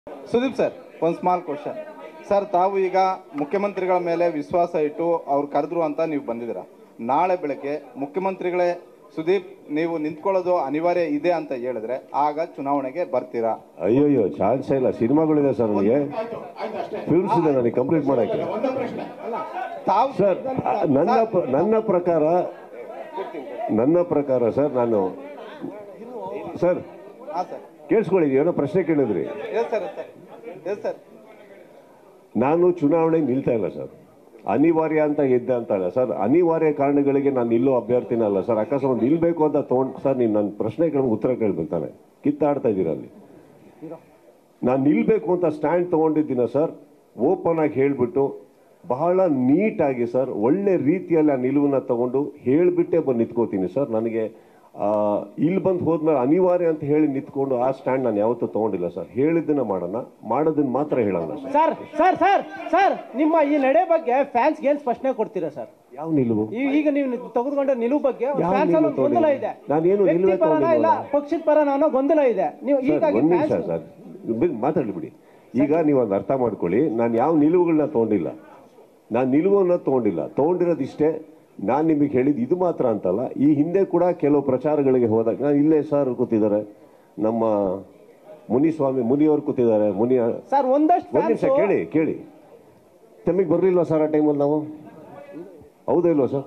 Sudeep sir ಒಂದು small question sir ತಾವು ಈಗ ಮುಖ್ಯಮಂತ್ರಿಗಳ ಮೇಲೆ ವಿಶ್ವಾಸ ಇಟ್ಟು ಅವ್ರು ಕರೆದ್ರು ಅಂತ ನೀವು ಬಂದಿದ್ದೀರಾ ನಾಳೆ ಬೆಳಗ್ಗೆ ಮುಖ್ಯಮಂತ್ರಿಗಳೇ ಸುದೀಪ್ ನೀವು ನಿಂತ್ಕೊಳ್ಳೋದು ಅನಿವಾರ್ಯ ಇದೆ ಅಂತ ಹೇಳಿದ್ರೆ ಆಗ ಚುನಾವಣೆಗೆ ಬರ್ತೀರಾ ಅಯ್ಯೋಯ್ಯೋ ಚಾನ್ಸೇ ಇಲ್ಲ ಸಿನಿಮಾಗಳಿದೆ ಸರ್ ನನಗೆ ಫಿಲ್ಮ್ಸ್ ಇದೆ ನನಗೆ ಕಂಪ್ಲೀಟ್ ಮಾಡಕ್ಕೆ ತಾವು ಸರ್ ಆ, ನನ್ನ ಪ್ರ- ನನ್ನ ಪ್ರಕಾರ ನನ್ನ ಪ್ರಕಾರ ಸರ್ ನಾನು ಸರ್ ಹಾಂ ಸರ್ ಕೇಳಿಸ್ಕೊಳ್ಳಿ ಏನೋ ಪ್ರಶ್ನೆ ಕೇಳಿದ್ರಿ yes sir yes sir yes sir ನಾನು ಚುನಾವಣೆ ನಿಲ್ತಾ ಇಲ್ಲ ಸರ್ ಅನಿವಾರ್ಯ ಅಂತ ಇದ್ದೆ ಅಂತ ಅಲ್ಲ ಸರ್ ಅನಿವಾರ್ಯ ಕಾರಣಗಳಿಗೆ ನಾನು ನಿಲ್ಲೋ ಅಭ್ಯರ್ಥಿನ ಅಲ್ಲ ಸರ್ ಅಕಸ್ಮಾತ್ ನಿಲ್ಬೇಕು ಅಂತ ತೊಗೊಂಡು ಸರ್ ನೀವು ನನ್ನ ಪ್ರಶ್ನೆಗಳಿಗೆ ಉತ್ತರ ಕೇಳ್ಬೇಕು ತಾನೆ ಕಿತ್ತಾಡ್ತಾ ಇದ್ದೀರಾ ಅಲ್ಲಿ ನಾನು ನಿಲ್ಬೇಕು ಅಂತ ಸ್ಟ್ಯಾಂಡ್ ತಗೊಂಡಿದ್ದೀನ ಸರ್ ಓಪನ್ ಆಗಿ ಹೇಳ್ಬಿಟ್ಟು ಬಹಳ ನೀಟಾಗಿ ಸರ್ ಒಳ್ಳೆ ರೀತಿಯಲ್ಲಿ ಆ ನಿಲುವನ್ನ ತಗೊಂಡು ಹೇಳ್ಬಿಟ್ಟೆ ಬಂದು ನಿಂತ್ಕೋತೀನಿ ಸರ್ ನನಗೆ ಆ, ಇಲ್ಲಿ ಬಂದು ಹೋದ್ಮೇಲೆ ಅನಿವಾರ್ಯ ಅಂತ ಹೇಳಿ ನಿಂತ್ಕೊಂಡು ಆ ಸ್ಟ್ಯಾಂಡ್ ನಾನು ಯಾವತ್ತೂ ತಗೊಂಡಿಲ್ಲ ಸರ್ ಹೇಳಿದ್ದನ್ನ ಮಾಡೋಣ ಮಾಡೋದನ್ನ ಮಾತ್ರ ಹೇಳೋಣ sir sir sir sir sir ನಿಮ್ಮ ಈ ನಡೆ ಬಗ್ಗೆ ಫ್ಯಾನ್ಸ್ಗೆ ಏನ್ ಸ್ಪಷ್ಟನೆ ಕೊಡ್ತೀರಾ ಸರ್ ಯಾವ ನಿಲುವು ಈ- ಈಗ ನೀವು ತೆಗೆದುಕೊಂಡ ನಿಲುವು ಬಗ್ಗೆ ಯಾವ ಫ್ಯಾನ್ಸ್ ನಿಲುವು ಒಂದು ಗೊಂದಲ ತಗೊಂಡಿಲ್ಲ? ಇದೆ ನಾನೇನು ವ್ಯಕ್ತಿ ನಿಲುವೇ ಪರನ ಇಲ್ಲ ತಗೊಂಡಿಲ್ವಲ್ಲ? ಪಕ್ಷದ ಪರನ ಅನ್ನೋ ಗೊಂದಲ ಇದೆ ನೀವು ಸರ್ ಹೀಗಾಗಿ ಒಂದ್ ನಿಮಿಷ fans- ಸರ್ ಬಿಡ್- ಮಾತಾಡ್ಲಿ ಬಿಡಿ ಈಗ ನೀವು ಒಂದು ಅರ್ಥ ಮಾಡ್ಕೊಳ್ಳಿ ನಾನು ಯಾವ ನಿಲುವುಗಳನ್ನ ತಗೊಂಡಿಲ್ಲ ನಾನು ನಿಲುವನ್ನ ತಗೊಂಡಿಲ್ಲ ತಗೊಂಡಿರೋದು ಇಷ್ಟೇ ನಾನು ನಿಮಗೆ ಹೇಳಿದ್ದು ಇದು ಮಾತ್ರ ಅಂತಲ್ಲ ಈ ಹಿಂದೆ ಕೂಡ ಕೆಲವು ಪ್ರಚಾರಗಳಿಗೆ ಹೋದಾಗ ನಾನು ಇಲ್ಲೇ ಸರ್ ಕೂತಿದ್ದಾರೆ ನಮ್ಮ ಮುನಿಸ್ವಾಮಿ ಮುನಿಯವರು ಕೂತಿದ್ದಾರೆ ಮುನಿ ಸರ್ ಒಂದಷ್ಟು ಒಂದ್ ನಿಮಿಷ fans- ಕೇಳಿ ಕೇಳಿ ತಮಗೆ ಬರ್ಲಿಲ್ವಾ ಸರ್ ಆ ಟೈಮಲ್ಲಿ ನಾವು ಹೌದಾ ಇಲ್ವಾ ಸರ್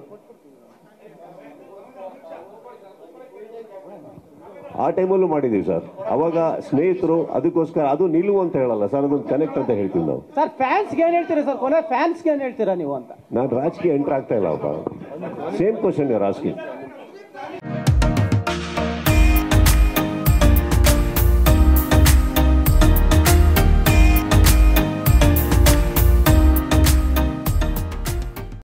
ಆ ಟೈಮಲ್ಲೂ ಮಾಡಿದೀವಿ ಸರ್ ಅವಾಗ ಸ್ನೇಹಿತರು ಅದಕ್ಕೋಸ್ಕರ ಅದು ನಿಲುವು ಅಂತ ಹೇಳಲ್ಲ ಸರ್ ಅದೊಂದು ಕನೆಕ್ಟ್ ಅಂತ ಹೇಳ್ತೀವಿ ನಾವು ಸರ್ ಫ್ಯಾನ್ಸ್ಗೆ ಏನ್ ಹೇಳ್ತೀರಾ ಸರ್ ಕೊನೆ ಫ್ಯಾನ್ಸ್ಗೆ ಏನ್ ಹೇಳ್ತೀರಾ ನೀವು ಅಂತ ನಾನು ರಾಜಕೀಯ ಎಂಟ್ರ್ ಆಗ್ತಾ ಇಲ್ಲ ಅಪ್ಪ ಸೇಮ್ ಕ್ವಶನ್ ರಾಜಕೀಯ